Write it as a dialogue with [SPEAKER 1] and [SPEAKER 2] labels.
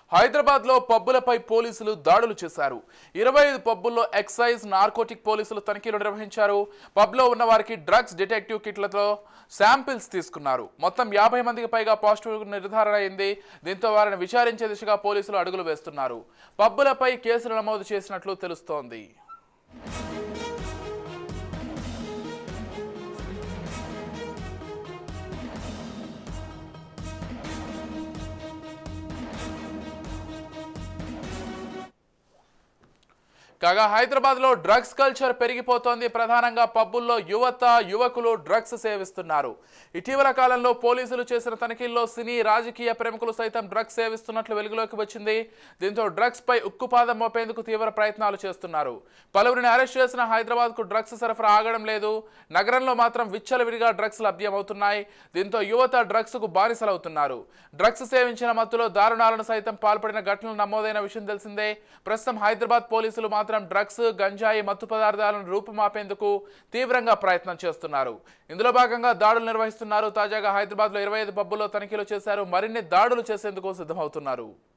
[SPEAKER 1] హైదరాబాద్ లో పబ్బులపై పోలీసులు దాడులు చేశారు ఇరవై ఐదు పబ్బుల్లో ఎక్సైజ్ నార్కోటిక్ పోలీసులు తనిఖీలు నిర్వహించారు పబ్లో ఉన్న వారికి డ్రగ్స్ డిటెక్టివ్ కిట్లతో శాంపిల్స్ తీసుకున్నారు మొత్తం యాభై మందికి పైగా పాజిటివ్ నిర్ధారణ అయింది దీంతో వారిని విచారించే దిశగా పోలీసులు అడుగులు వేస్తున్నారు పబ్బులపై కేసులు నమోదు చేసినట్లు తెలుస్తోంది కాగా హైదరాబాద్ లో డ్రగ్స్ కల్చర్ పెరిగిపోతోంది ప్రధానంగా పబ్బుల్లో యువత యువకులు డ్రగ్స్ సేవిస్తున్నారు ఇటీవల కాలంలో పోలీసులు చేసిన తనిఖీల్లో సినీ రాజకీయ ప్రముఖులు సైతం డ్రగ్స్ సేవిస్తున్నట్లు వెలుగులోకి వచ్చింది దీంతో డ్రగ్స్ పై ఉక్కుపాదం మోపేందుకు తీవ్ర ప్రయత్నాలు చేస్తున్నారు పలువురిని అరెస్ట్ చేసిన హైదరాబాద్ కు డ్రగ్స్ సరఫరా ఆగడం లేదు నగరంలో మాత్రం విచ్చలవిడిగా డ్రగ్స్ లభ్యమవుతున్నాయి దీంతో యువత డ్రగ్స్ కు బానిసలవుతున్నారు డ్రగ్స్ సేవించిన మత్తులో దారుణాలను సైతం పాల్పడిన ఘటనలు నమోదైన విషయం తెలిసిందే ప్రస్తుతం హైదరాబాద్ పోలీసులు మాత్రం డ్రగ్స్ గంజాయి మత్తు పదార్థాలను రూపుమాపేందుకు తీవ్రంగా ప్రయత్నం చేస్తున్నారు ఇందులో భాగంగా దాడులు నిర్వహిస్తున్నారు తాజాగా హైదరాబాద్ లో ఇరవై ఐదు పబ్బుల్లో తనిఖీలు చేశారు మరిన్ని దాడులు చేసేందుకు సిద్ధమవుతున్నారు